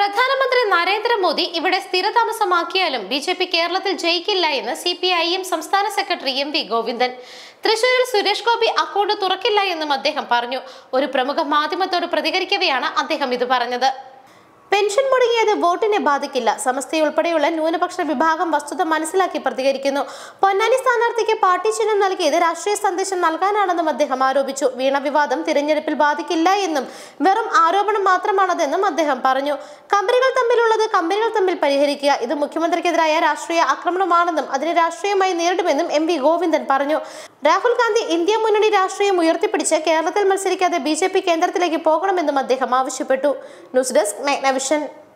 പ്രധാനമന്ത്രി നരേന്ദ്രമോദി ഇവിടെ സ്ഥിരതാമസമാക്കിയാലും B J P കേരളത്തിൽ ജയിക്കില്ല എന്ന് സി പി ഐ എം സംസ്ഥാന സെക്രട്ടറി എം വി ഗോവിന്ദൻ തൃശൂരിൽ സുരേഷ് ഗോപി അക്കൗണ്ട് തുറക്കില്ല എന്നും അദ്ദേഹം പറഞ്ഞു ഒരു പ്രമുഖ മാധ്യമത്തോട് പ്രതികരിക്കവെയാണ് അദ്ദേഹം ഇത് പറഞ്ഞത് പെൻഷൻ മുടങ്ങിയത് വോട്ടിനെ ബാധിക്കില്ല സമസ്തയുൾപ്പെടെയുള്ള ന്യൂനപക്ഷ വിഭാഗം വസ്തുത മനസ്സിലാക്കി പ്രതികരിക്കുന്നു പൊന്നാനി സ്ഥാനാർത്ഥിക്ക് പാർട്ടി ചിഹ്നം നൽകിയത് രാഷ്ട്രീയ സന്ദേശം നൽകാനാണെന്നും അദ്ദേഹം ആരോപിച്ചു വീണ വിവാദം തിരഞ്ഞെടുപ്പിൽ ബാധിക്കില്ല എന്നും വെറും ആരോപണം മാത്രമാണതെന്നും അദ്ദേഹം പറഞ്ഞു കമ്പനികൾ തമ്മിലുള്ളത് കമ്പനികൾ തമ്മിൽ പരിഹരിക്കുക ഇത് മുഖ്യമന്ത്രിക്കെതിരായ രാഷ്ട്രീയ ആക്രമണമാണെന്നും അതിനെ രാഷ്ട്രീയമായി നേരിടുമെന്നും എം വി ഗോവിന്ദൻ പറഞ്ഞു രാഹുൽ ഗാന്ധി ഇന്ത്യ മുന്നണി രാഷ്ട്രീയം ഉയർത്തിപ്പിടിച്ച് കേരളത്തിൽ മത്സരിക്കാതെ ബി കേന്ദ്രത്തിലേക്ക് പോകണമെന്നും അദ്ദേഹം ആവശ്യപ്പെട്ടു ന്യൂസ് ഡെസ്ക് മെഗ്നവിഷൻ